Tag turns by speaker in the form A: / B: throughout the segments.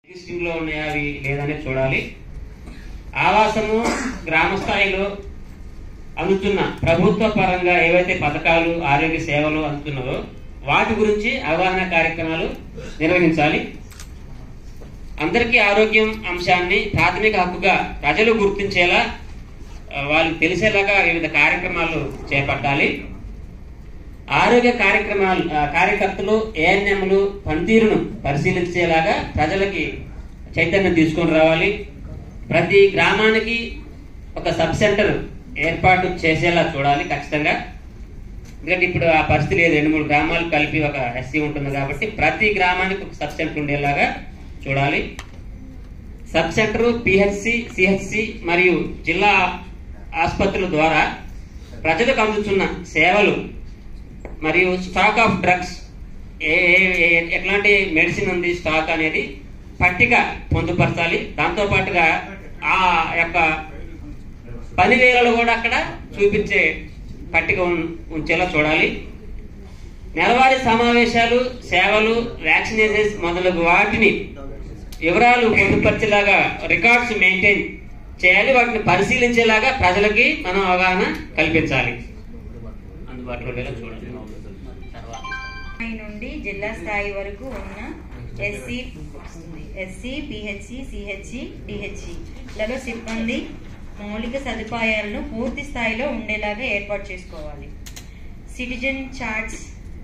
A: Existing లో ఉన్నాయా అవి లేదని చూడాలి ఆవాసము గ్రామ స్థాయిలో అందుతున్న ప్రభుత్వ పరంగా ఏవైతే పథకాలు ఆరోగ్య సేవలు అందుతున్నారో వాటి గురించి అవగాహన కార్యక్రమాలు నిర్వహించాలి అందరికీ ఆరోగ్యం అంశాన్ని ప్రాథమిక హక్కుగా ప్రజలు గుర్తించేలా ఆ, వాళ్ళకి తెలిసేలాగా వివిధ కార్యక్రమాలు చేపట్టాలి ఆరోగ్య కార్యక్రమాలు ఆ, కార్యకర్తలు ఏఎన్ఎంలు పనితీరును పరిశీలించేలాగా ప్రజలకి చైతన్యం తీసుకొని రావాలి ప్రతి గ్రామానికి ఒక సబ్ సెంటర్ ఏర్పాటు చేసేలా చూడాలి ఖచ్చితంగా ఎందుకంటే ఇప్పుడు ఆ పరిస్థితి లేదు రెండు మూడు గ్రామాలు కలిపి ఒక ఎస్సీ ఉంటుంది కాబట్టి ప్రతి గ్రామానికి ఒక సబ్ సెంటర్ ఉండేలాగా చూడాలి సబ్ సెంటర్ పిహెచ్సి సిహెచ్సి మరియు జిల్లా ఆసుపత్రుల ద్వారా ప్రజలకు అందుతున్న సేవలు మరియు స్టాక్ ఆఫ్ డ్రగ్స్ ఏ ఏ- ఏ- ఎట్లాంటి మెడిసిన్ ఉంది స్టాక్ అనేది పట్టిక పొందుపరచాలి దాంతో పాటుగా ఆ యొక్క పనివేళలు కూడా అక్కడ చూపించే పట్టిక ఉం- ఉంచేలా చూడాలి నెలవారీ సమావేశాలు సేవలు వ్యాక్సినేషన్స్ మొదలగు వాటిని వివరాలు పొందుపరిచేలాగా రికార్డ్స్ మెయింటైన్ చేయాలి వాటిని పరిశీలించేలాగా ప్రజలకి మనం అవగాహన కల్పించాలి అందుబాటులో ఉండేలా చూడండి తర్వాత
B: స్థాయి నుండి జిల్లా స్థాయి వరకు ఉన్న SC SC PHC CHC DHC లలో సిబ్బంది మౌలిక సదుపాయాలను పూర్తి స్థాయిలో ఉండేలాగా ఏర్పాటు చేసుకోవాలి సిటిజన్ చార్ట్స్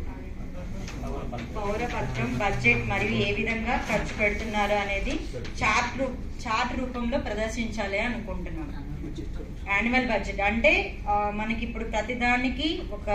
B: పౌరపత్రం బడ్జెట్ మరియు ఏ విధంగా ఖర్చు పెడుతున్నారు అనేది చార్ట్ రూ చార్ట్ రూపంలో ప్రదర్శించాలి అనుకుంటున్నాం యాన్యువల్ బడ్జెట్ అంటే ఆ, మనకి ఇప్పుడు ప్రతిదానికి ఒక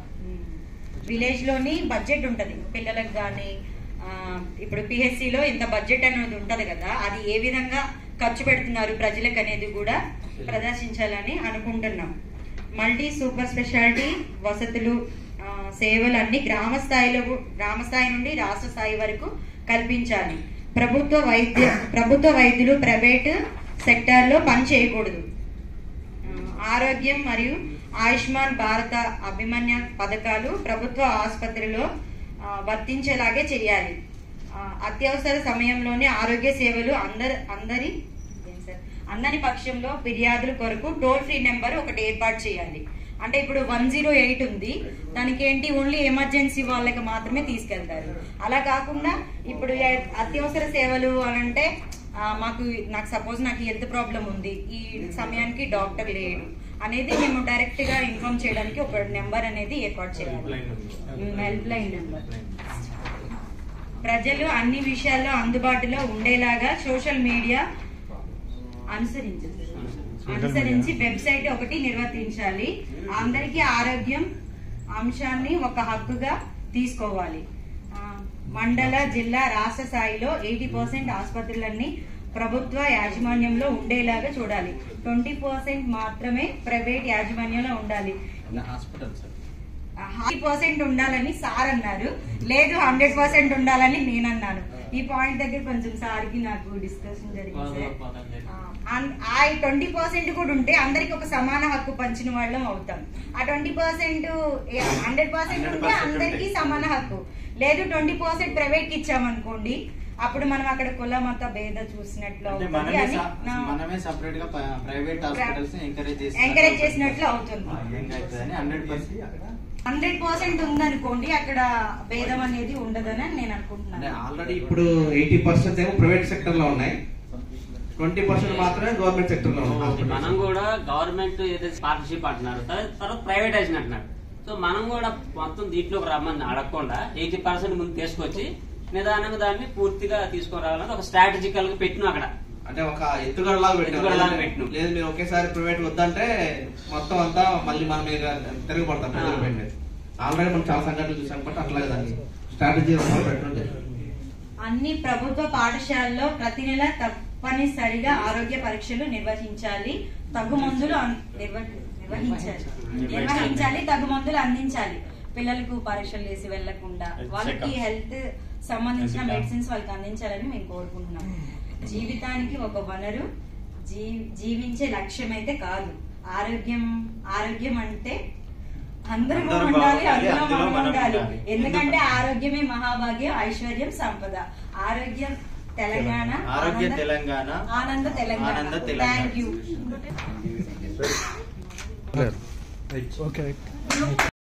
B: విలేజ్ లోని బడ్జెట్ ఉంటది పిల్లలకు కానీ ఇప్పుడు PHC లో ఇంత బడ్జెట్ అనేది ఉంటది కదా అది ఏ విధంగా ఖర్చు పెడుతున్నారు ప్రజలకు అనేది కూడా ప్రదర్శించాలని అనుకుంటున్నాం మల్టీ సూపర్ స్పెషాలిటీ వసతులు ఆ, సేవలు అన్ని గ్రామ స్థాయిలో కు- గ్రామ స్థాయి నుండి రాష్ట్ర స్థాయి వరకు కల్పించాలి ప్రభుత్వ వైద్య ప్రభుత్వ వైద్యులు ప్రైవేట్ సెక్టార్లో పని చేయకూడదు ఆ, ఆరోగ్యం మరియు ఆయుష్మాన్ భారత అభిమన్య పథకాలు ప్రభుత్వ ఆసుపత్రిలో ఆ, వర్తించేలాగే చేయాలి ఆ, అత్యవసర సమయంలోనే ఆరోగ్య సేవలు అందరి అందరి ఏం సార్? అందరి పక్షంలో ఫిర్యాదుల కొరకు టోల్ ఫ్రీ నెంబర్ ఒకటి ఏర్పాటు చేయాలి అంటే ఇప్పుడు వన్ జీరో ఎయిట్ ఉంది దానికి ఏంటి ఓన్లీ ఎమర్జెన్సీ వాళ్ళకి మాత్రమే తీసుకెళ్తారు అలా కాకుండా ఇప్పుడు ఏ- అత్యవసర సేవలు అని అంటే ఆ, మాకు నాకు సపోజ్ నాకు హెల్త్ ప్రాబ్లం ఉంది ఈ సమయానికి డాక్టర్ లేడు అనేది మేము డైరెక్ట్ గా ఇన్ఫార్మ్ చేయడానికి ఒక నెంబర్ అనేది ఏర్పాటు చేయాలి హెల్ప్ లైన్ నెంబర్ ప్రజలు అన్ని విషయాల్లో అందుబాటులో ఉండేలాగా సోషల్ మీడియా అనుసరించాలి అనుసరించి వెబ్సైట్ ఒకటి నిర్వర్తించాలి అందరికీ ఆరోగ్యం అంశాన్ని ఒక హక్కుగా తీసుకోవాలి ఆ, మండల జిల్లా రాష్ట్ర స్థాయిలో ఎయిటీ పర్సెంట్ ఆసుపత్రులన్నీ ప్రభుత్వ యాజమాన్యంలో ఉండేలాగా చూడాలి ట్వంటీ పర్సెంట్ మాత్రమే ప్రైవేట్ యాజమాన్యంలో ఉండాలి
C: హాస్పిటల్ సార్
B: హండ్రెడ్ పర్సెంట్ ఉండాలని సార్ అన్నారు లేదు హండ్రెడ్ పర్సెంట్ ఉండాలని నేను అన్నాను ఈ పాయింట్ దగ్గర కొంచెం సార్కి నాకు డిస్కషన్ జరిగింది సార్ ఆ, ఆ ట్వంటీ పర్సెంట్ కూడా ఉంటే అందరికి ఒక సమాన హక్కు పంచిన వాళ్ళం అవుతాం ఆ ట్వంటీ పర్సెంట్ హండ్రెడ్ పర్సెంట్ ఉంటే
C: 100%
B: అందరికి సమాన హక్కు లేదు ట్వంటీ పర్సెంట్ ప్రైవేట్ కి ఇచ్చామనుకోండి అప్పుడు మనం అక్కడ కుల మత భేద చూసినట్లు
C: అంటే
B: అవుతుంది
C: మనమే
B: అని
C: స-
B: నా-
C: మనమే సపరేట్ గా ప్రైవేట్ హాస్పిటల్స్ ఎంకరేజ్ చేసి
B: ఎంకరేజ్ చేసినట్లు అవుతుంది
C: హండ్రెడ్ పర్సెంట్
B: హండ్రెడ్ పర్సెంట్ ఉందనుకోండి అక్కడ భేదం అనేది ఉండదని నేను
D: అంటే
B: అనుకుంటున్నాను
D: ఆల్రెడీ ఇప్పుడు ఎయిటీ పర్సెంట్ ఏమో ప్రైవేట్ సెక్టర్ లో ఉన్నాయి ట్వంటీ పర్సెంట్ మాత్రమే గవర్నమెంట్ సెక్టర్ లో
A: మనం
D: ఉన్నాయి
A: కూడా గవర్నమెంట్ ఏదైతే పార్ట్నర్షిప్ అంటున్నారు తర్వా- తర్వాత ప్రైవేటైజేషన్ అంటున్నారు సో మనం కూడా మొత్తం దీంట్లోకి రమ్మని అడగకుండా ఎయిటీ పర్సెంట్ ముందు తీసుకొచ్చి నిదానంగా దాన్ని పూర్తిగా తీసుకురావాలని ఒక స్ట్రాటజికల్ గా పెట్టినాం అక్కడ
D: అంటే ఒక ఎత్తుగడలాగా
A: ఎత్తుగడలాగా
D: పెట్టాం
A: పెట్టినాం.
D: లేదు మీరు ఒకేసారి ప్రైవేట్ వద్దంటే మొత్తం అంతా మళ్ళీ మన మీద తిరగబడతాం ప్రజల
A: ఆ.
D: పైన ఆల్రెడీ మనం చాలా సంఘటనలు చూసాం బట్ అట్లాగే దాన్ని స్ట్రాటజీ పెట్టుండే
B: అన్ని ప్రభుత్వ పాఠశాలల్లో ప్రతి నెల తప్పనిసరిగా ఆరోగ్య పరీక్షలు నిర్వహించాలి తగు మందులు అన్- నిర్వ- నిర్వహించాలి నిర్వహించాలి తగు మందులు అందించాలి పిల్లలకు పరీక్షలు చేసి వెళ్లకుండా వాళ్ళకి హెల్త్ సంబంధించిన మెడిసిన్స్ వాళ్ళకి అందించాలని మేము కోరుకుంటున్నాం జీవితానికి ఒక వనరు జీ జీవించే లక్ష్యం అయితే కాదు ఆరోగ్యం ఆరోగ్యం అంటే అందరూ
C: అందరూ
B: ఉండాలి
C: బాగుండాలి,
B: అందులో
C: అందులో
B: మనం
C: మనం
B: ఉండాలి
C: ఉండాలి.
B: ఎందుకంటే ఆరోగ్యమే మహాభాగ్యం ఐశ్వర్యం సంపద ఆరోగ్యం తెలంగాణ
C: ఆరోగ్య
B: ఆనంద-
C: తెలంగాణ
B: ఆనంద తెలంగాణ
C: ఆనంద తెలంగాణ.
B: Thank you
E: okay